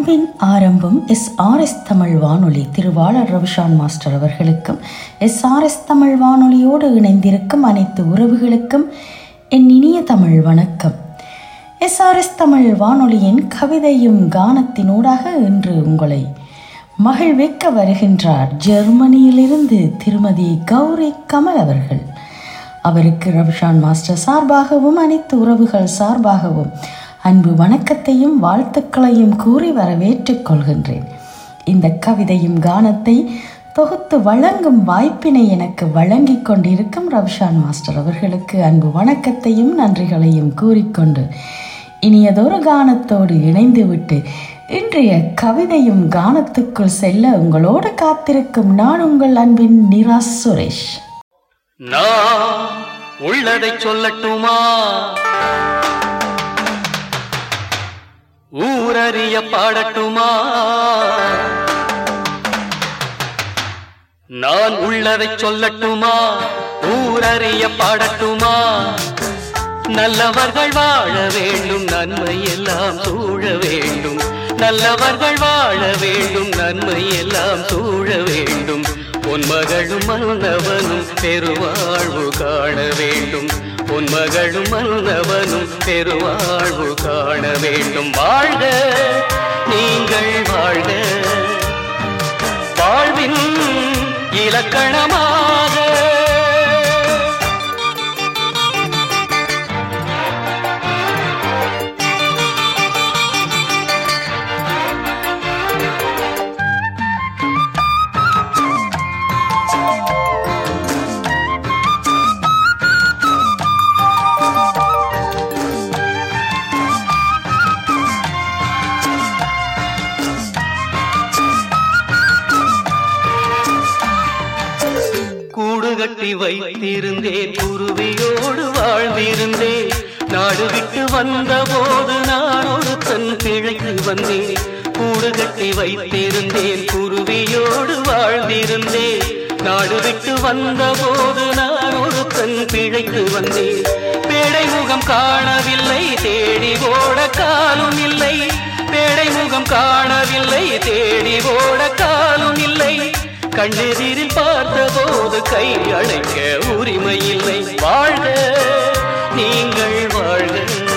அன்பின் ஆரம்பம் S R S Tamil வானொலி திருவாளர் ரவிஷான் மாஸ்டர் அவர்களுக்கும் எஸ் ஆர் எஸ் தமிழ் வானொலியோடு இணைந்திருக்கும் அனைத்து உறவுகளுக்கும் என் இனிய தமிழ் வணக்கம் எஸ் ஆர் எஸ் தமிழ் வானொலியின் கவிதையும் கானத்தினூடாக இன்று உங்களை மகிழ்விக்க வருகின்றார் ஜெர்மனியிலிருந்து திருமதி கௌரி கமல் அவர்கள் அவருக்கு ரவிஷான் மாஸ்டர் சார்பாகவும் அனைத்து உறவுகள் சார்பாகவும் அன்பு வணக்கத்தையும் வாழ்த்துக்களையும் கூறி வரவேற்றுக் கொள்கின்றேன் இந்த கவிதையும் கானத்தை தொகுத்து வழங்கும் வாய்ப்பினை எனக்கு வழங்கிக் கொண்டிருக்கும் ரவிஷான் மாஸ்டர் அவர்களுக்கு அன்பு வணக்கத்தையும் நன்றிகளையும் கூறிக்கொண்டு இனியதொரு கானத்தோடு இணைந்துவிட்டு இன்றைய கவிதையும் கானத்துக்குள் செல்ல உங்களோடு காத்திருக்கும் நான் உங்கள் அன்பின் நிராஸ் சுரேஷ் நான் உள்ளதை சொல்லட்டுமா ஊரறிய பாடட்டுமா நான் உள்ளதை சொல்லட்டுமா ஊரறிய பாடட்டுமா நல்லவர்கள் வாழ வேண்டும் நன்மை எல்லாம் சூழ வேண்டும் நல்லவர்கள் வாழ வேண்டும் நன்மை எல்லாம் சூழ வேண்டும் பொன்மகளும் மன்னவனும் பெருவாழ்வு காண வேண்டும் பொன்மகளும் மன்னவனும் பெருவாழ்வு காண வேண்டும் வாழ்க நீங்கள் வாழ்க வாழ்வின் இலக்கணமாக கூடு கட்டி வைத்திருந்தேன் குருவியோடு வாழ்ந்திருந்தேன் நாடு விட்டு வந்த போது நான் ஒரு தன் பிழைக்கு வந்தேன் கூடு கட்டி வைத்திருந்தேன் குருவியோடு வாழ்ந்திருந்தேன் நாடு விட்டு வந்த போது நான் ஒரு தன் பிழைக்கு வந்தேன் பேடை முகம் காணவில்லை தேடி ஓட காலும் இல்லை பேடை முகம் காணவில்லை தேடி ஓட காலும் இல்லை கண்ணெதிரில் பார்த்தபோது கை அழைக்க உரிமை இல்லை வாழ்க நீங்கள் வாழ்க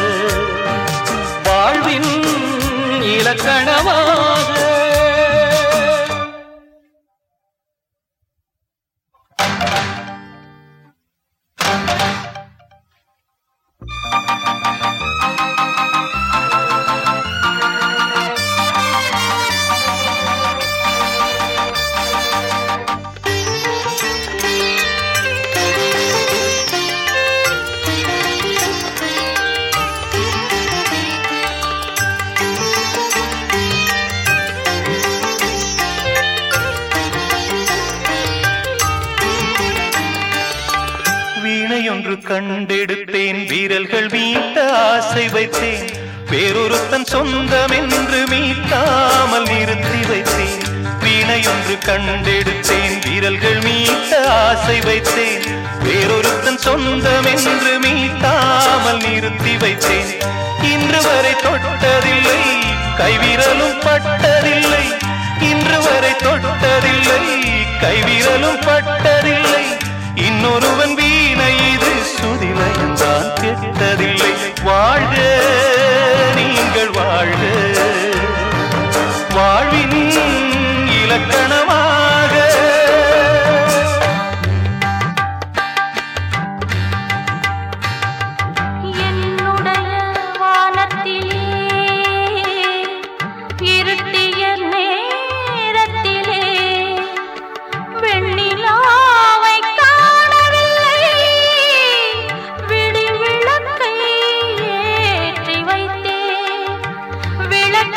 வாழ்வின் இலக்கணமாக வீணையொன்று கண்டெடுத்தேன் வீரல்கள் மீட்ட ஆசை வைத்தேன் வேறொருத்தன் சொந்தம் என்று மீட்டாமல் நிறுத்தி வைத்தேன் வீணையொன்று கண்டெடுத்தேன் வீரல்கள் மீட்ட ஆசை வைத்தேன் வேறொருத்தன் சொந்தம் என்று மீட்டாமல் நிறுத்தி வைத்தேன் இன்று வரை தொட்டதில்லை கைவிரலும் பட்டதில்லை இன்று வரை தொட்டதில்லை கைவிரலும் பட்டதில்லை இன்னொருவன் வீணை இது சுதிலயந்தான் கெட்டதில்லை வாழ்க நீங்கள் வாழ்க வாழ்வின் இலக்கணமாக என்னுடைய வானத்திலே இருட்டிய நேரத்திலே வெண்ணிலாவை காணவில்லை விடி விளக்கை ஏற்றி வைத்தேன் விளக்கு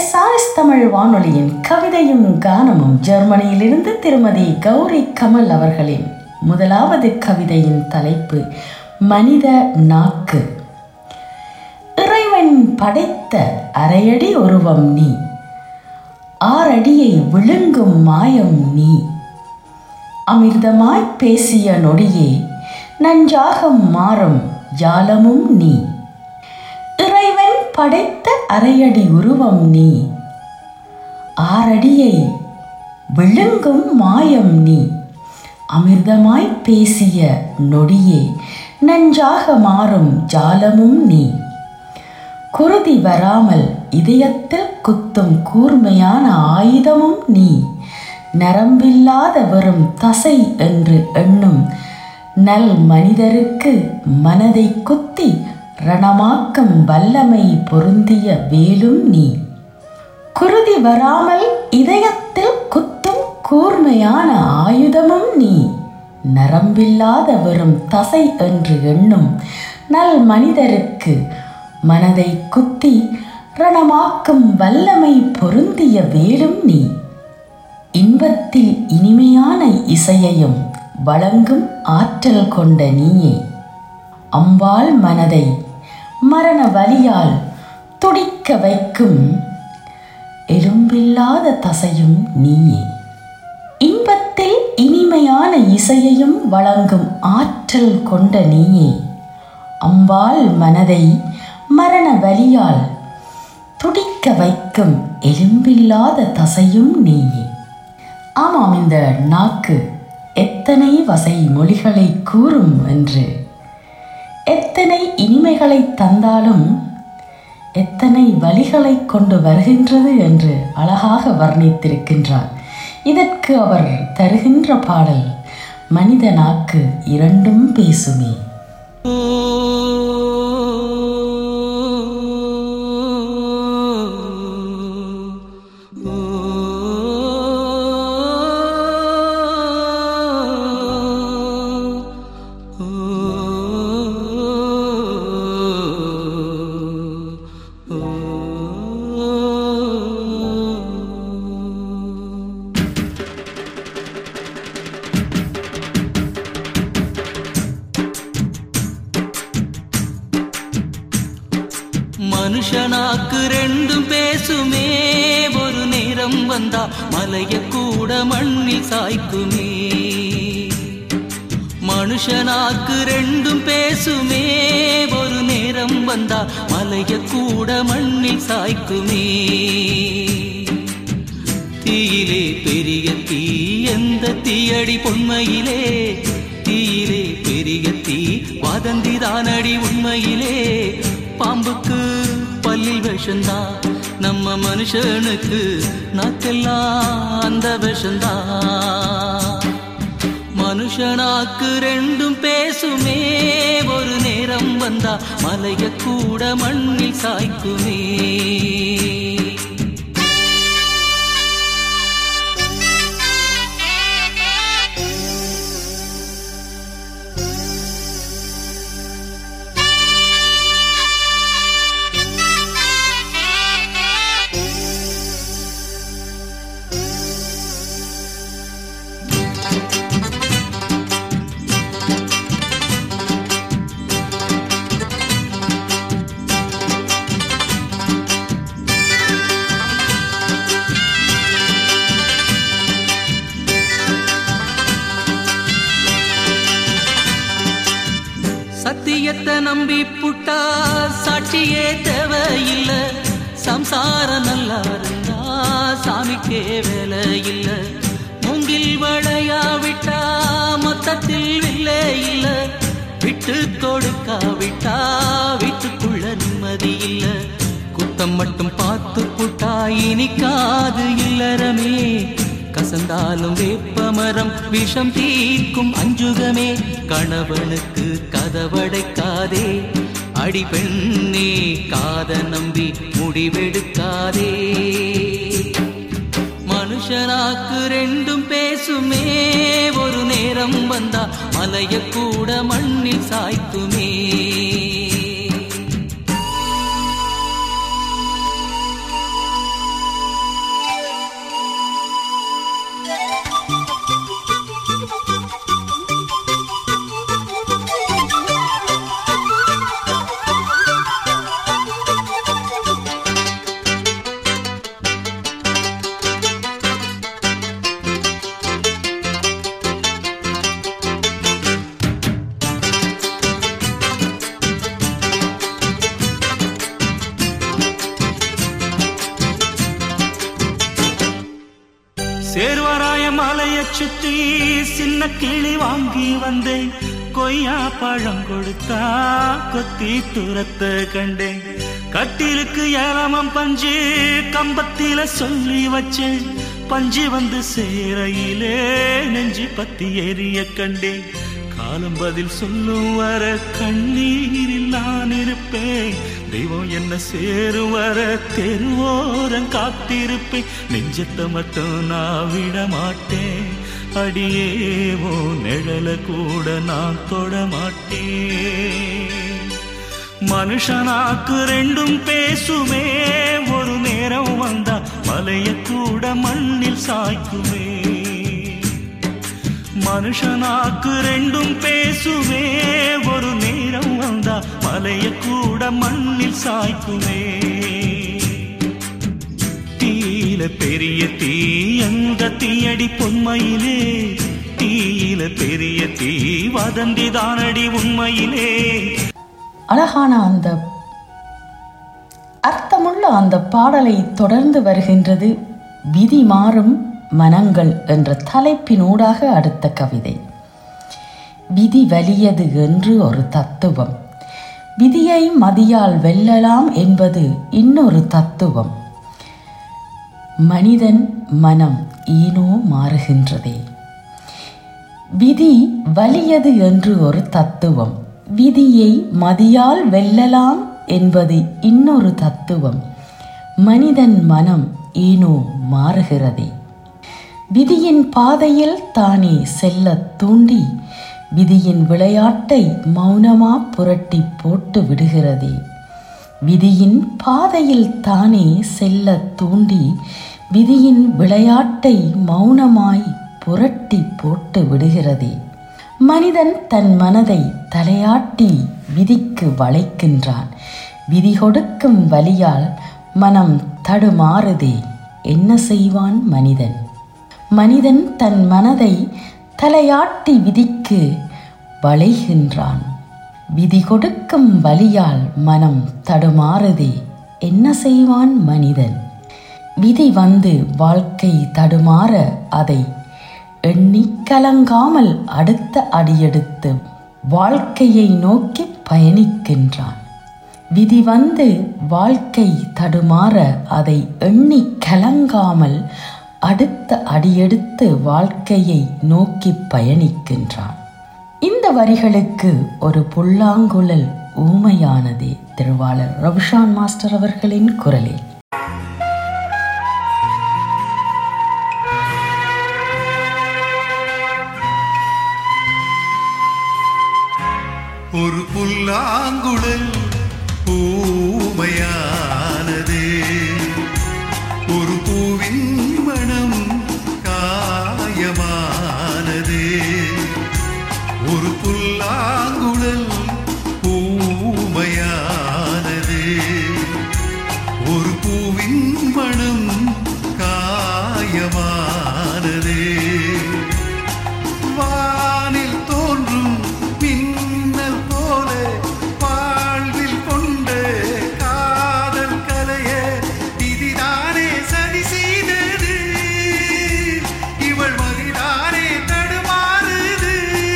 எஸ்ஆர்எஸ் தமிழ் வானொலியின் கவிதையும் கானமும் ஜெர்மனியிலிருந்து திருமதி கௌரி கமல் அவர்களின் முதலாவது கவிதையின் தலைப்பு மனித நாக்கு இறைவன் படைத்த அரையடி உருவம் நீ ஆறடியை விழுங்கும் மாயம் நீ அமிர்தமாய் பேசிய நொடியே நஞ்சாக மாறும் ஜாலமும் நீ இறைவன் படைத்த அரையடி உருவம் நீ ஆறடியை விழுங்கும் மாயம் நீ அமிர்தமாய் பேசிய நொடியே நஞ்சாக மாறும் ஜாலமும் நீ குருதி வராமல் இதயத்தில் குத்தும் கூர்மையான ஆயுதமும் நீ நரம்பில்லாத வெறும் தசை என்று எண்ணும் நல் மனிதருக்கு மனதை குத்தி ரணமாக்கும் வல்லமை பொருந்திய வேலும் நீ குருதி வராமல் இதயத்தில் குத்தும் கூர்மையான ஆயுதமும் நீ நரம்பில்லாத வெறும் தசை என்று எண்ணும் நல் மனிதருக்கு மனதை குத்தி ரணமாக்கும் வல்லமை பொருந்திய வேலும் நீ இன்பத்தில் இனிமையான இசையையும் வழங்கும் ஆற்றல் கொண்ட நீயே அம்பாள் மனதை மரண வலியால் துடிக்க வைக்கும் எலும்பில்லாத தசையும் நீயே இன்பத்தில் இனிமையான இசையையும் வழங்கும் ஆற்றல் கொண்ட நீயே அம்பாள் மனதை மரண வலியால் துடிக்க வைக்கும் எலும்பில்லாத தசையும் நீயே ஆமாம் இந்த நாக்கு எத்தனை வசை மொழிகளை கூறும் என்று எத்தனை இனிமைகளை தந்தாலும் எத்தனை வழிகளை கொண்டு வருகின்றது என்று அழகாக வர்ணித்திருக்கின்றார் இதற்கு அவர் தருகின்ற பாடல் மனித நாக்கு இரண்டும் பேசுமே மனுஷனாக்கு ரெண்டும் பேசுமே ஒரு நேரம் வந்தா மலைய கூட மண்ணில் சாய்க்குமே மனுஷனாக்கு ரெண்டும் பேசுமே ஒரு நேரம் வந்தா மலைய கூட மண்ணில் சாய்க்குமே தீயிலே பெரிய தீ எந்த தீயடி பொன்மையிலே தீயிலே பெரிய தீ வதந்தி தானடி உண்மையிலே பாம்புக்கு பல்லில் விஷந்தா நம்ம மனுஷனுக்கு நாக்கெல்லாம் அந்த விஷந்தா மனுஷனாக்கு ரெண்டும் பேசுமே ஒரு நேரம் வந்தா மலைய கூட மண்ணில் சாய்க்குமே சத்தியத்தை நம்பி புட்டா சாட்சியே தேவையில்ல சம்சாரம் நல்லா இருந்தா சாமிக்கே வேலை இல்ல மூங்கில் வளையா விட்டா மொத்தத்தில் வில்லே இல்ல விட்டு கொடுக்காவிட்டா வீட்டுக்குள்ள நிம்மதி இல்ல குத்தம் மட்டும் பார்த்து புட்டா இனிக்காது இல்லறமே கசந்தாலும் வேப்பமரம் விஷம் தீர்க்கும் அஞ்சுகமே கணவனுக்கு கதவடைக்காதே அடி பெண்ணே காத நம்பி முடிவெடுக்காதே மனுஷனாக்கு ரெண்டும் பேசுமே ஒரு நேரம் வந்தா மலைய கூட மண்ணில் சாய்த்துமே சேர்வராய மலையை சுற்றி சின்ன கிளி வாங்கி வந்தேன் கொய்யா பழம் கொடுத்தா கொத்தி துரத்த கண்டேன் கட்டிலுக்கு ஏலமம் பஞ்சு கம்பத்தில சொல்லி வச்சேன் பஞ்சு வந்து சேரையிலே நெஞ்சு பத்தி எரிய கண்டேன் காலம் பதில் சொல்லும் வர கண்ணீரில் நான் இருப்பேன் தெய்வம் என்ன சேரும் வர தெருவோரம் காத்திருப்பேன் நெஞ்சத்தை மட்டும் நான் விட மாட்டேன் அடியேவோ நிழல கூட நான் தொட மாட்டேன் மனுஷனாக்கு ரெண்டும் பேசுமே ஒரு நேரம் வந்தா மலைய கூட மண்ணில் சாய்க்குமே மனுஷனாக்கு ரெண்டும் பேசுமே ஒரு நேரம் வந்தா மலைய கூட மண்ணில் சாய்க்குமே தீயில பெரிய தீ எந்த தீயடி பொன்மையிலே தீயில பெரிய தீ வதந்தி தானடி உண்மையிலே அழகான அந்த அர்த்தமுள்ள அந்த பாடலை தொடர்ந்து வருகின்றது விதி மாறும் மனங்கள் என்ற தலைப்பினூடாக அடுத்த கவிதை விதி வலியது என்று ஒரு தத்துவம் விதியை மதியால் வெல்லலாம் என்பது இன்னொரு தத்துவம் மனிதன் மனம் ஈனோ மாறுகின்றதே விதி வலியது என்று ஒரு தத்துவம் விதியை மதியால் வெல்லலாம் என்பது இன்னொரு தத்துவம் மனிதன் மனம் ஏனோ மாறுகிறதே விதியின் பாதையில் தானே செல்லத் தூண்டி விதியின் விளையாட்டை மௌனமா புரட்டி போட்டு விடுகிறதே விதியின் பாதையில் தானே செல்லத் தூண்டி விதியின் விளையாட்டை மௌனமாய் புரட்டி போட்டு விடுகிறதே மனிதன் தன் மனதை தலையாட்டி விதிக்கு வளைக்கின்றான் விதி கொடுக்கும் வலியால் மனம் தடுமாறுதே என்ன செய்வான் மனிதன் மனிதன் தன் மனதை தலையாட்டி விதிக்கு வளைகின்றான் விதி கொடுக்கும் வலியால் மனம் தடுமாறுதே என்ன செய்வான் மனிதன் விதி வந்து வாழ்க்கை தடுமாற அதை எண்ணி கலங்காமல் அடுத்த அடியெடுத்து வாழ்க்கையை நோக்கி பயணிக்கின்றான் விதி வந்து வாழ்க்கை தடுமாற அதை எண்ணி கலங்காமல் அடுத்த அடியெடுத்து வாழ்க்கையை நோக்கி பயணிக்கின்றான் இந்த வரிகளுக்கு ஒரு புல்லாங்குழல் ஊமையானதே திருவாளர் ரவிஷான் மாஸ்டர் அவர்களின் குரலில் ஒரு புல்லாங்குழல் பூமையானது ஒரு பூவின் மனம் காயமானது ஒரு புல்லாங்குழல் பூமையானது ஒரு பூவின் மனம் காயமானது வானில் தோன்றும் மின்னல் போல வாழ்வில் கொண்ட காதல் கலைய விதிதானே சதி செய்தது இவள் மதிதானே தடுமாறுது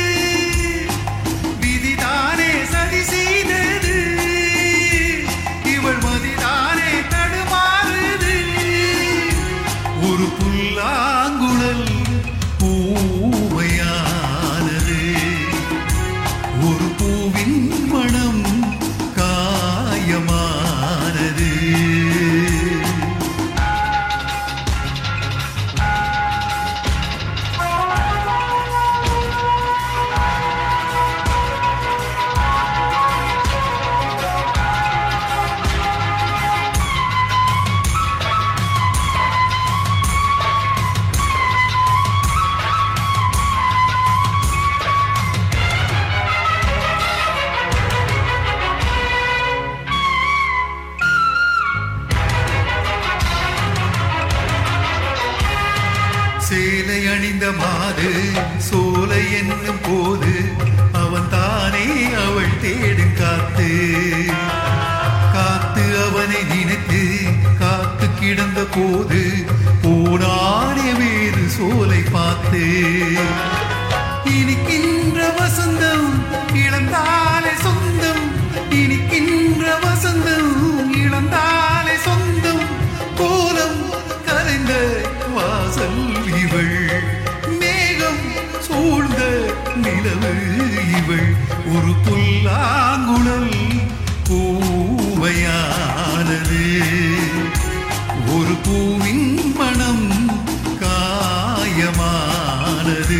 விதிதானே சதி செய்தது இவள் மதிதானே தடுமாறுது ஒரு புல்லாங்குழல் பூவையானது ஒரு பூவின் மனம் காயமானது சேலை அணிந்த மாது சோலை என்னும் போது அவன் தானே அவள் தேடும் காத்து காத்து அவனை நினைத்து காத்து கிடந்த போது போனானே வேறு காத்து இனிக்கின்ற வசந்தம் இழந்தாலே சொந்தம் இனிக்கின்ற வசந்தம் இழந்தாலே சொந்தம் கோலம் கலைந்த வாசல் இவள் மேகம் சூழ்ந்த நிலவு இவள் ஒரு புல்லாங்குழல் பூவையானது ஒரு பூவின் மனம் காயமானது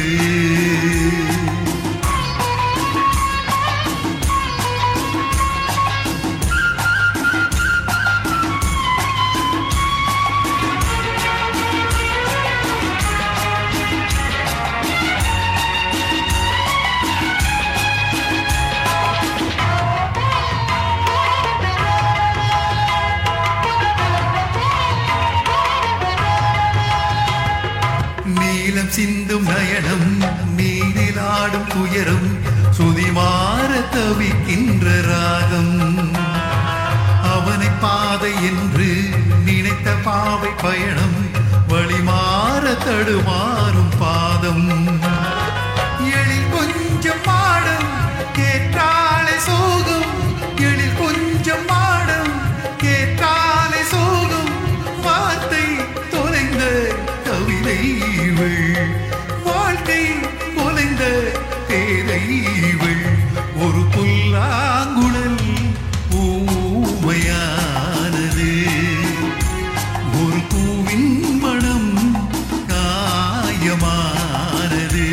நீலம் சிந்தும் நயனம் நீரில் ஆடும் துயரம் சுதிமாற தவிக்கின்ற ராகம் அவனை பாதை என்று நினைத்த பாவை பயணம் வழிமாற தடுமாறும் பாதம் எழில் கொஞ்சம் மாடம் கேட்டாலே சோகம் எழில் கொஞ்சம் மாடம் கேட்டாலே சோகம் வார்த்தை தொலைந்த கவிதை இவள் வாழ்க்கை தொலைந்த பேதை இவள் ஒரு புல்லாங்குழல் பூமையானது ஒரு பூவின் மனம் காயமானது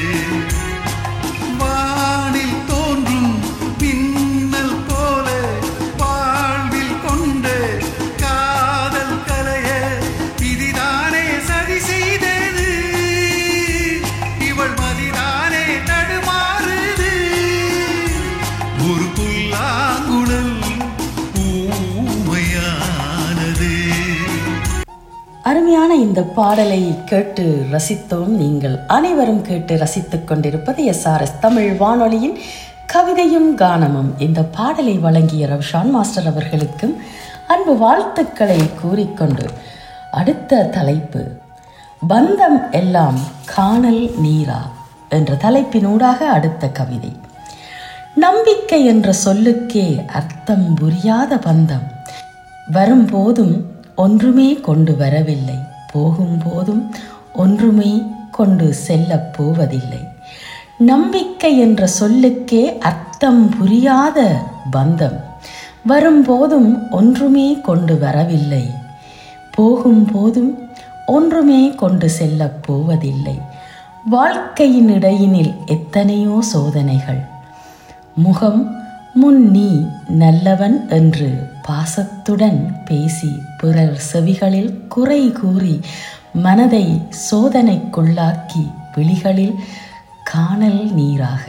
வானில் தோன்றும் பின்னல் போல வாழ்வில் கொண்ட காதல் கலைய இதுதானே சதி செய்தது இவள் மதிதானே தடுமாறுது ஒரு புல்லாங்குழல் பூமையானது அருமையான இந்த பாடலை கேட்டு ரசித்தோம் நீங்கள் அனைவரும் கேட்டு ரசித்துக் கொண்டிருப்பது எஸ்ஆர்எஸ் தமிழ் வானொலியின் கவிதையும் கானமும் இந்த பாடலை வழங்கிய ரவிஷான் மாஸ்டர் அவர்களுக்கும் அன்பு வாழ்த்துக்களை கூறிக்கொண்டு அடுத்த தலைப்பு பந்தம் எல்லாம் காணல் நீரா என்ற தலைப்பினூடாக அடுத்த கவிதை நம்பிக்கை என்ற சொல்லுக்கே அர்த்தம் புரியாத பந்தம் வரும்போதும் ஒன்றுமே கொண்டு வரவில்லை போகும்போதும் ஒன்றுமே கொண்டு செல்லப் போவதில்லை நம்பிக்கை என்ற சொல்லுக்கே அர்த்தம் புரியாத பந்தம் வரும்போதும் ஒன்றுமே கொண்டு வரவில்லை போகும்போதும் ஒன்றுமே கொண்டு செல்லப் போவதில்லை வாழ்க்கையின் இடையினில் எத்தனையோ சோதனைகள் முகம் முன் நீ நல்லவன் என்று பாசத்துடன் பேசி பிறர் செவிகளில் குறை கூறி மனதை சோதனைக்குள்ளாக்கி விழிகளில் காணல் நீராக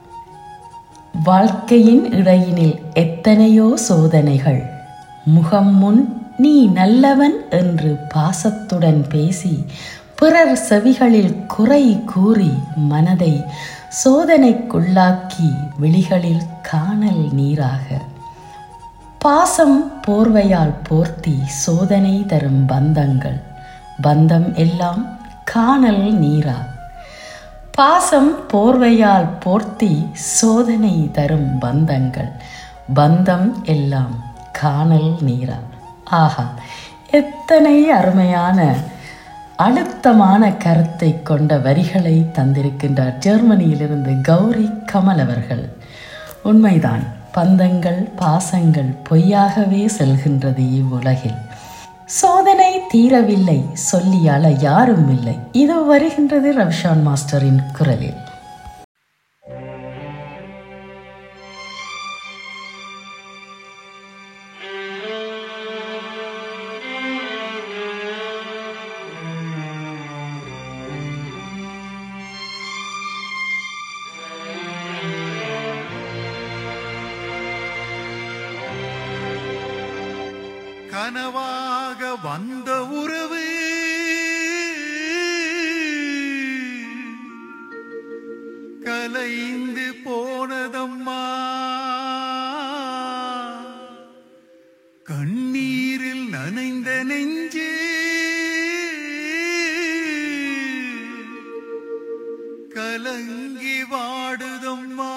வாழ்க்கையின் இடையினில் எத்தனையோ சோதனைகள் முகம் முன் நீ நல்லவன் என்று பாசத்துடன் பேசி பிறர் செவிகளில் குறை கூறி மனதை சோதனைக்குள்ளாக்கி விழிகளில் காணல் நீராக பாசம் போர்வையால் போர்த்தி சோதனை தரும் பந்தங்கள் பந்தம் எல்லாம் காணல் நீரா பாசம் போர்வையால் போர்த்தி சோதனை தரும் பந்தங்கள் பந்தம் எல்லாம் காணல் நீரா ஆஹா எத்தனை அருமையான அழுத்தமான கருத்தை கொண்ட வரிகளை தந்திருக்கின்றார் ஜெர்மனியிலிருந்து கௌரி கமல் அவர்கள் உண்மைதான் பந்தங்கள் பாசங்கள் பொய்யாகவே செல்கின்றது இவ்வுலகில் சோதனை தீரவில்லை சொல்லி அழ யாரும் இல்லை இது வருகின்றது ரவிஷான் மாஸ்டரின் குரலில் கனவாக வந்த உறவு கலைந்து போனதம்மா கண்ணீரில் நனைந்த நெஞ்சு வாடுதம்மா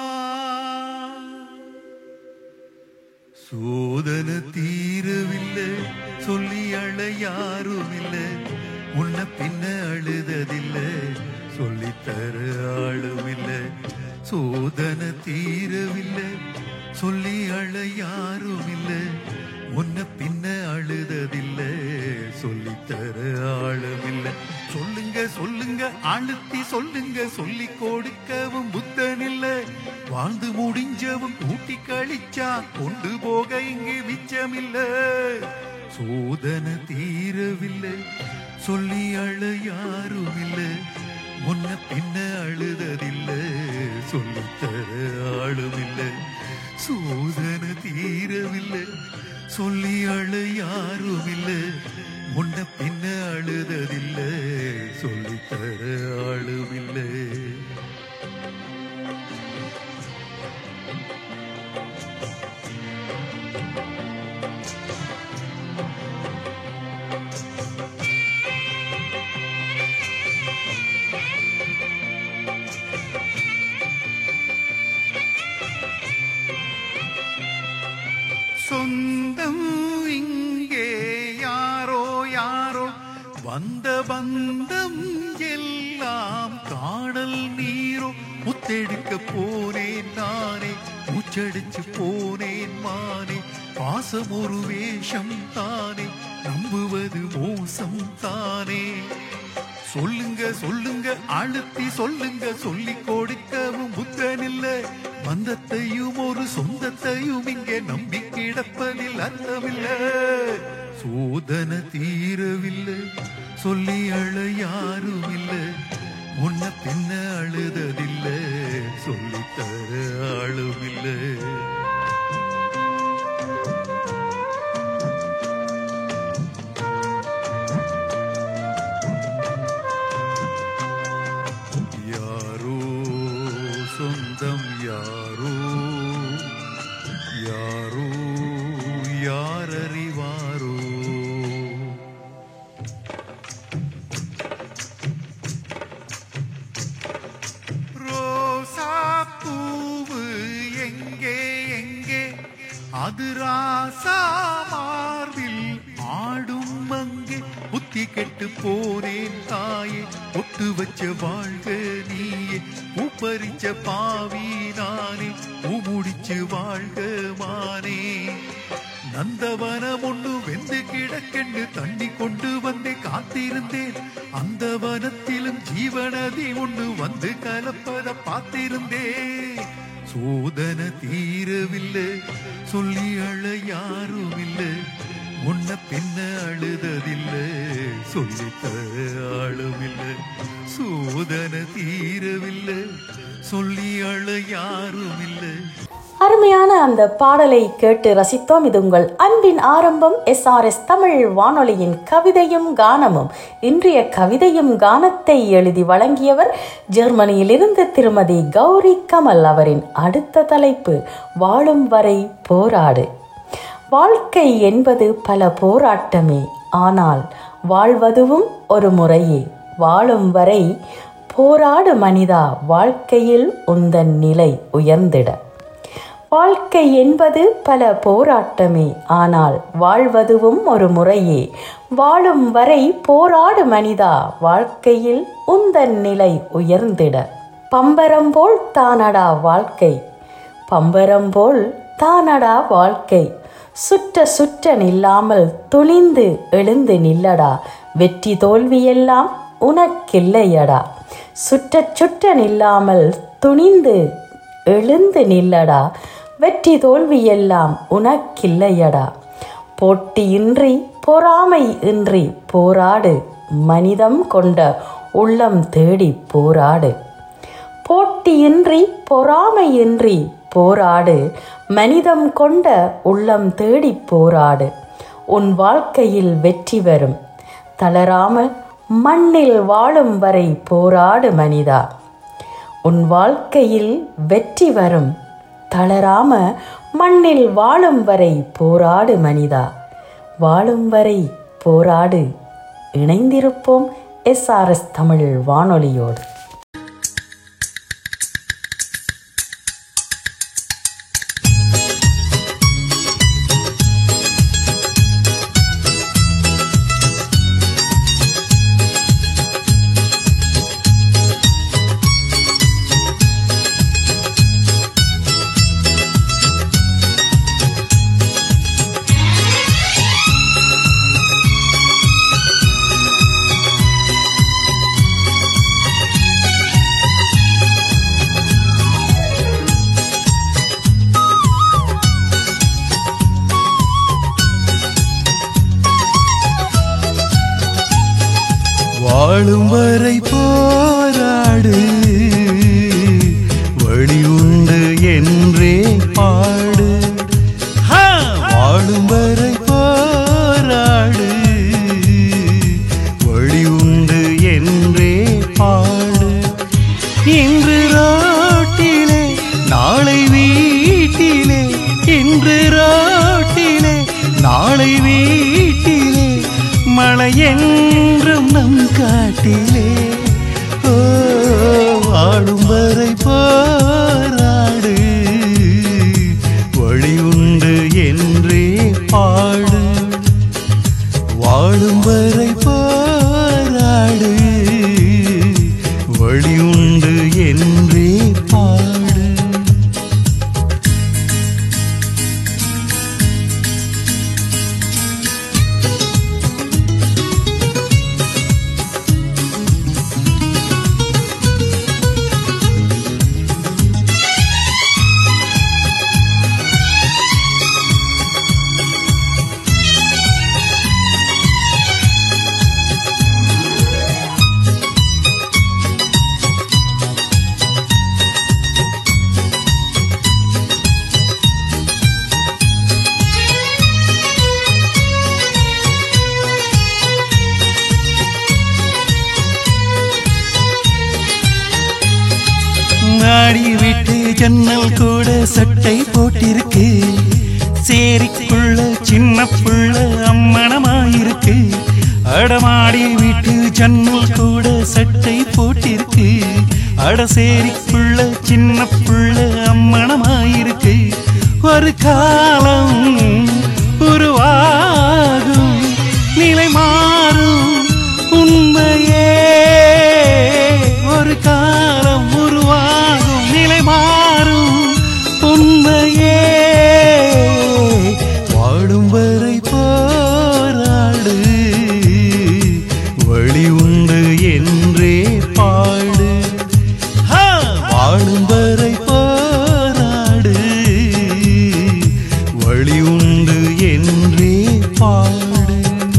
சோதன தீரவில்லை சொல்லி அழ யாரும் இல்லை முன்ன பின்ன அழுததில்லை சொல்லித்தர ஆளும் இல்லை சோதன தீரவில்லை சொல்லி அழ யாரும் இல்லை முன்ன பின்ன அழுததில்லை சொல்லித்தர ஆளும் இல்லை சொல்லுங்க சொல்லுங்க அழுத்தி சொல்லுங்க சொல்லி கொடுக்கவும் புத்தன் இல்ல வாழ்ந்து முடிஞ்சவும் கூட்டி கழிச்சா கொண்டு போக இங்கு மிச்சமில்ல சோதனை தீரவில்லை சொல்லி அழ யாரும் இல்ல முன்ன பின்ன அழுததில்லை சொல்லித்தர ஆளும் இல்லை சோதனை தீரவில்லை சொல்லி அழ யாரும் இல்லை முன்ன பின்ன அழுததில்லை சொல்லித்தர ஆளும் இல்லை சொந்தம் இங்கே யாரோ யாரோ வந்த பந்தம் எல்லாம் காணல் நீரோ முத்தெடுக்க போனேன் நானே மூச்சடிச்சு போனேன் மானே பாசம் ஒரு வேஷம் தானே நம்புவது மோசம் தானே சொல்லுங்க சொல்லுங்க அழுத்தி சொல்லுங்க சொல்லி கொடுக்கவும் புத்தன் இல்ல பந்தத்தையும் ஒரு சொந்தத்தையும் இங்கே நம்பி கிடப்பதில் அர்த்தமில்ல சோதனை தீரவில்லை சொல்லி அழ யாரும் இல்ல முன்ன பின்ன அழுததில்லை சொல்லித்தர ஆளும் இல்லை யாரோ சொந்தம் யாரோ யாரோ யாரறிவாரோ ரோசா பூவு எங்கே எங்கே அது ராசா மார்பில் ஆடும் அங்கே புத்தி கெட்டு போனேன் தாயே ஒட்டு வச்ச வாழ்க நீயே பூப்பறிச்ச பாவி நானே பூ முடிச்சு வாழ்க மானே நந்தவனம் ஒண்ணு வெந்து கிடக்கென்று தண்ணி கொண்டு வந்தே காத்திருந்தேன் அந்த வனத்திலும் ஜீவநதி ஒண்ணு வந்து கலப்பத பார்த்திருந்தேன் சோதனை தீரவில்லை சொல்லி அழ யாரும் இல்லை முன்ன பின்ன அழுததில்லை சொல்லித்தர ஆளும் இல்லை சோதனை தீரவில்லை சொல்லி அழ யாரும் இல்லை அருமையான அந்த பாடலை கேட்டு ரசித்தோம் இது உங்கள் அன்பின் ஆரம்பம் எஸ்ஆர்எஸ் தமிழ் வானொலியின் கவிதையும் கானமும் இன்றைய கவிதையும் கானத்தை எழுதி வழங்கியவர் ஜெர்மனியிலிருந்து திருமதி கௌரி கமல் அவரின் அடுத்த தலைப்பு வாழும் வரை போராடு வாழ்க்கை என்பது பல போராட்டமே ஆனால் வாழ்வதுவும் ஒரு முறையே வாழும் வரை போராடு மனிதா வாழ்க்கையில் உந்தன் நிலை உயர்ந்திட வாழ்க்கை என்பது பல போராட்டமே ஆனால் வாழ்வதுவும் ஒரு முறையே வாழும் வரை போராடு மனிதா வாழ்க்கையில் உந்தன் நிலை உயர்ந்திட பம்பரம் போல் தானடா வாழ்க்கை பம்பரம் போல் தானடா வாழ்க்கை சுற்ற சுற்ற நில்லாமல் துணிந்து எழுந்து நில்லடா வெற்றி தோல்வியெல்லாம் உனக்கில்லையடா சுற்ற சுற்ற நில்லாமல் துணிந்து எழுந்து நில்லடா வெற்றி தோல்வியெல்லாம் உனக்கில்லையடா போட்டியின்றி பொறாமை இன்றி போராடு மனிதம் கொண்ட உள்ளம் தேடி போராடு போட்டியின்றி பொறாமையின்றி போராடு மனிதம் கொண்ட உள்ளம் தேடி போராடு உன் வாழ்க்கையில் வெற்றி வரும் தளராமல் மண்ணில் வாழும் வரை போராடு மனிதா உன் வாழ்க்கையில் வெற்றி வரும் தளராம மண்ணில் வாழும் வரை போராடு மனிதா வாழும் வரை போராடு இணைந்திருப்போம் எஸ்ஆர்எஸ் தமிழ் வானொலியோடு வாழும் வரை போராடு வழி உண்டு என்றே பாடு ஹா! வாழும் வரை போராடு வழி உண்டு என்றே பாடு இன்று ரோட்டிலே நாளை வீட்டிலே இன்று ரோட்டிலே நாளை வீட்டிலே மழை என்றும் நம் காட்டிலே ஓ வாழும் வரை போராடு வழி உண்டு என்றே பாடு வாழும் வரை போராடு வழி உண்டு என்றே பாடு மாடி வீட்டு ஜன்னல் கூட சட்டை போட்டிருக்கு சேரிக்குள்ள சின்ன புள்ள அம்மனமாயிருக்கு அடமாடி வீட்டு ஜன்னல் கூட சட்டை போட்டிருக்கு அட சேரிக்குள்ள சின்ன புள்ள அம்மனமாயிருக்கு ஒரு காலம் உருவாகும் நிலை மாறும் உண்மையே ஒரு காலம் உருவாகும் நிலை மாறும் உண்மையே வாடும் வரை போராடு வழி உண்டு என்றே பாடு ஹா! வாழும் வரை போராடு வழி உண்டு என்றே பாடு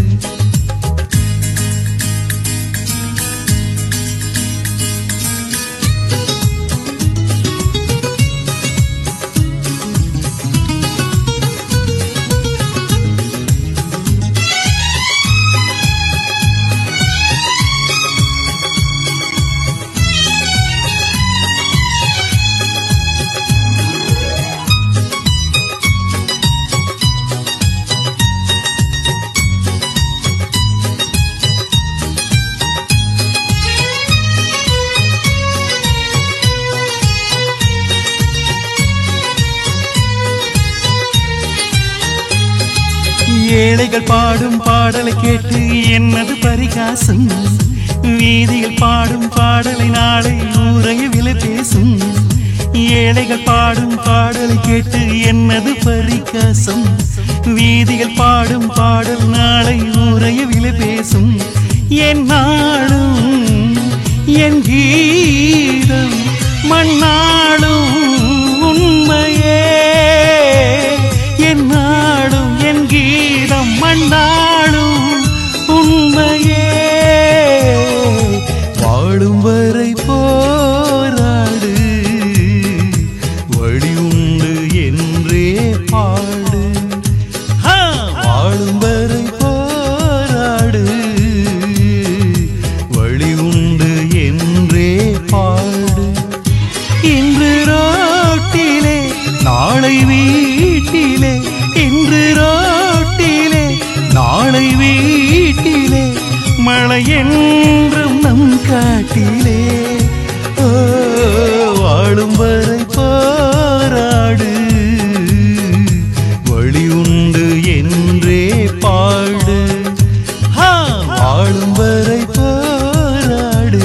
ஏழைகள் பாடும் பாடலை கேட்டு என்னது பரிகாசம் வீதியில் பாடும் பாடலை நாளை ஊரைய விலை பேசும் ஏழைகள் பாடும் பாடலை கேட்டு என்னது பரிகாசம் வீதியில் பாடும் பாடல் நாளை ஊரைய விலை பேசும் என் நாளும் என் கீதம் மண்ணாளும் உண்மையே என் நாடும் என் கீதம் மண்ணாளும் உண்மையே வாழும் வரை போராடு வழி உண்டு என்றே பாடு ஹா! வாழும் வரை போராடு வழி உண்டு என்றே பாடு இன்று ரோட்டிலே நாளை வீட்டிலே இன்று ரோட்டிலே நாளை வீட்டிலே மழை என்றும் நம் காட்டிலே ஓ வாழும் வரை போராடு வழி உண்டு என்றே பாடு ஹா! வாழும் வரை போராடு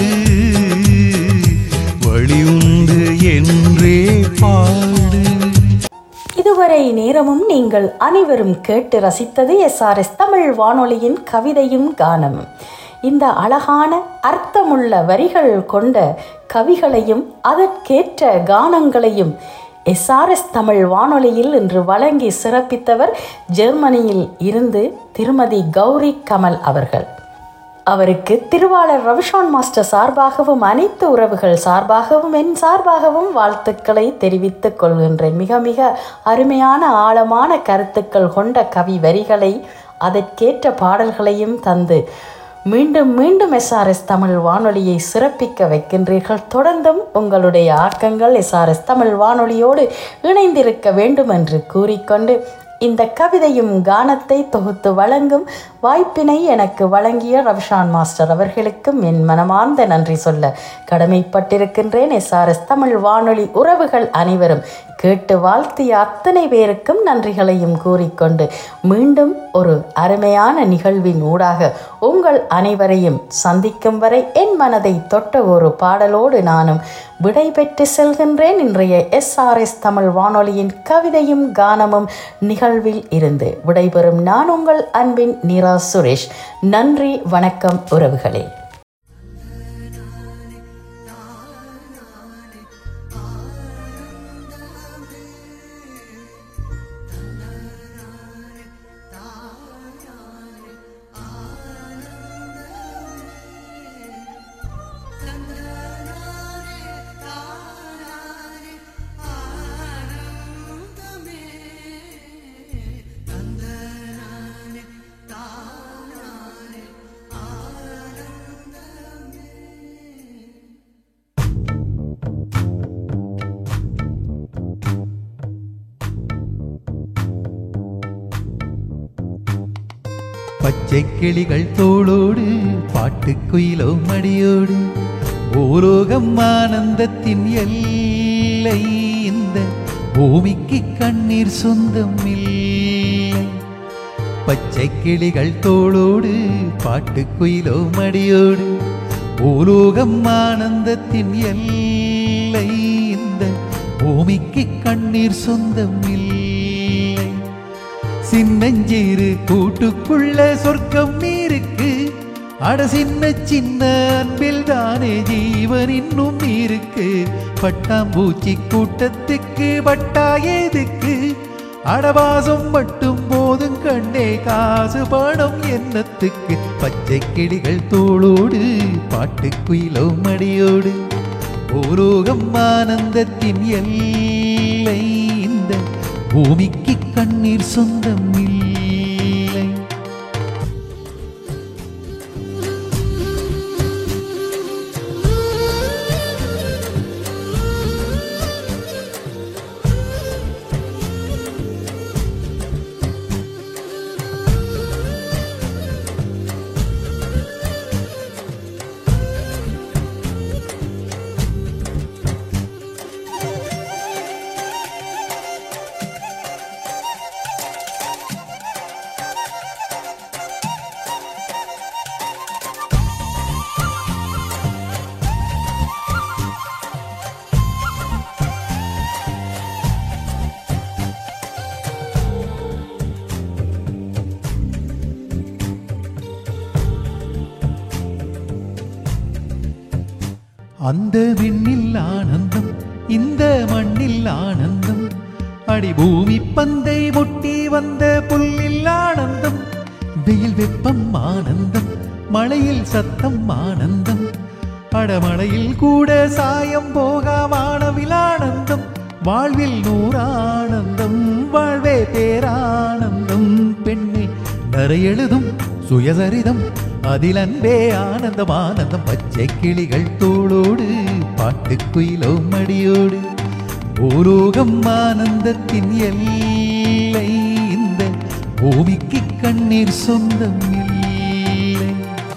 வழி உண்டு என்றே பாடு இதுவரை நேரமும் நீங்கள் அனைவரும் கேட்டு ரசித்தது எஸ்ஆர்எஸ் தமிழ் வானொலியின் கவிதையும் கானமும் இந்த அழகான அர்த்தமுள்ள வரிகள் கொண்ட கவிகளையும் அதற்கேற்ற கானங்களையும் எஸ்ஆர்எஸ் தமிழ் வானொலியில் இன்று வழங்கி சிறப்பித்தவர் ஜெர்மனியில் இருந்து திருமதி கௌரி கமல் அவர்கள் அவருக்கு திருவாளர் ரவிஷான் மாஸ்டர் சார்பாகவும் அனைத்து உறவுகள் சார்பாகவும் என் சார்பாகவும் வாழ்த்துக்களை தெரிவித்துக் கொள்கின்றேன் மிக மிக அருமையான ஆழமான கருத்துக்கள் கொண்ட கவி வரிகளை அதற்கேற்ற பாடல்களையும் தந்து மீண்டும் மீண்டும் எஸ்ஆர்எஸ் தமிழ் வானொலியை சிறப்பிக்க வைக்கின்றீர்கள் தொடர்ந்தும் உங்களுடைய ஆக்கங்கள் எஸ்ஆர்எஸ் தமிழ் வானொலியோடு இணைந்திருக்க வேண்டும் என்று கூறிக்கொண்டு இந்த கவிதையும் கானத்தை தொகுத்து வழங்கும் வாய்ப்பினை எனக்கு வழங்கிய ரவிஷான் மாஸ்டர் அவர்களுக்கும் என் மனமார்ந்த நன்றி சொல்ல கடமைப்பட்டிருக்கின்றேன் எஸ்ஆர்எஸ் தமிழ் வானொலி உறவுகள் அனைவரும் கேட்டு வாழ்த்திய அத்தனை பேருக்கும் நன்றிகளையும் கூறிக்கொண்டு மீண்டும் ஒரு அருமையான நிகழ்வின் ஊடாக உங்கள் அனைவரையும் சந்திக்கும் வரை என் மனதை தொட்ட ஒரு பாடலோடு நானும் விடைபெற்று செல்கின்றேன் இன்றைய எஸ்ஆர்எஸ் தமிழ் வானொலியின் கவிதையும் கானமும் நிகழ்வில் இருந்து விடைபெறும் நான் உங்கள் அன்பின் நீரா சுரேஷ் நன்றி வணக்கம் உறவுகளே பச்சை கிளிகள் தோளோடு பாட்டுக்குயிலோ மடியோடு பூலோகம் ஆனந்தத்தின் எல்லை இந்த பூமிக்கு கண்ணீர் சொந்தம் இல்லை பச்சை கிளிகள் தோளோடு பாட்டுக்குயிலோ மடியோடு பூலோகம் ஆனந்தத்தின் எல்லை இந்த பூமிக்கு கண்ணீர் சொந்தம் இல்லை சின்னஞ்சீரு கூட்டுக்குள்ள சொர்க்கம் இருக்கு அட சின்ன சின்ன அன்பில் தானே ஜீவன் இன்னும் இருக்கு பட்டாம்பூச்சி கூட்டத்துக்கு பட்டா எதுக்கு அடவாசம் மட்டும் போதும் கண்ணே காசு பணம் என்னத்துக்கு பச்சை கிளிகள் தோளோடு பாட்டுக்குயிலோ மடியோடு பூலோகம் ஆனந்தத்தின் எல்லை இந்த பூமிக்கு கண்ணீர் சொந்தம் இல்லை அந்த விண்ணில் ஆனந்தம் இந்த மண்ணில் ஆனந்தம் அடி பூமி பந்தை முட்டி வந்த புல்லில் ஆனந்தம் வெயில் வெப்பம் ஆனந்தம் மழையில் சத்தம் ஆனந்தம் அடமழையில் கூட சாயம் போகா வானவில் ஆனந்தம் வாழ்வில் நூறானந்தம் வாழ்வே பேரானந்தம் பெண்ணே நரையெழுதும் சுயசரிதம் அதில் அன்பே ஆனந்தம் ஆனந்தம் பச்சை கிளிகள் தோளோடு பாட்டுக்குயிலோ மடியோடு பூலோகம் ஆனந்தத்தின் எல்லை இந்த பூமிக்கு கண்ணீர் சொந்தம் இல்லை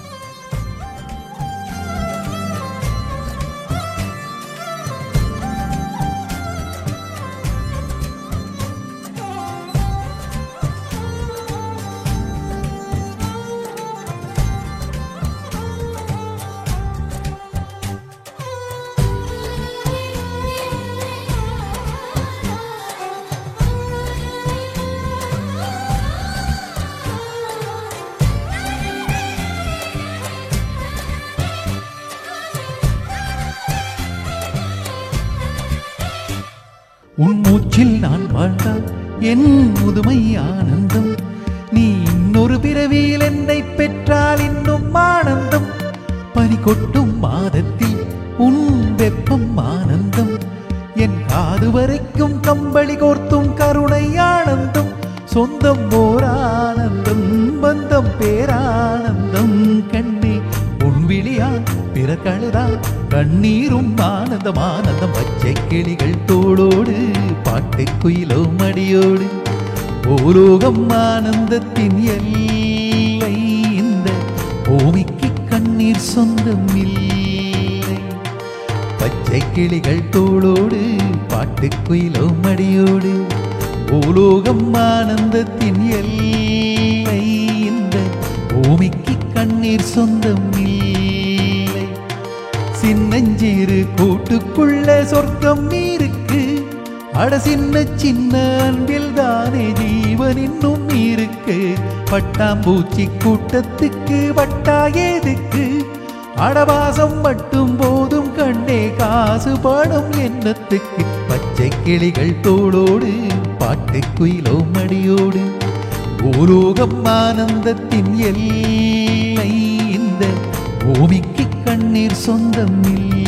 உன் மூச்சில் நான் வாழ்ந்தால் என் முதுமை ஆனந்தம் நீ இன்னொரு பிறவியில் என்னை பெற்றால் இன்னும் ஆனந்தம் பனி கொட்டும் மாதத்தில் உன் வெப்பம் ஆனந்தம் என் காது வரைக்கும் கம்பளி கோர்த்தும் கருணை ஆனந்தம் சொந்தம் ஓர் ஆனந்தம் பந்தம் பேரானந்தம் கண்ணே உன் விழியா பிற கழுதா கண்ணீரும் ஆனந்தம் ஆனந்தம் பச்சை கிளிகள் தோளோடு பாட்டு குயிலோ மடியோடு ஓலோகம் ஆனந்தத்தின் எல்லை இந்த பூமிக்கு கண்ணீர் சொந்தம் இல்லை பச்சை கிளிகள் தோளோடு பாட்டு குயிலோ மடியோடு பூலோகம் ஆனந்தத்தின் எல்லை இந்த பூமிக்கு கண்ணீர் சொந்தம் இல்லை சின்னஞ்சிறு கூட்டுக்குள்ள சொர்க்கம் இருக்கு அட சின்ன சின்ன அன்பில் தானே ஜீவன் இன்னும் இருக்கு பட்டாம்பூச்சி கூட்டத்துக்கு வட்டா ஏதுக்கு அடவாசம் மட்டும் போதும் கண்ணே காசு பணம் எண்ணத்துக்கு பச்சை கிளிகள் தோளோடு பாட்டு குயிலோ மடியோடு பூலோகம் ஆனந்தத்தின் எல்லை இந்த பூமிக்கு கண்ணீர் சொந்தம் இல்லை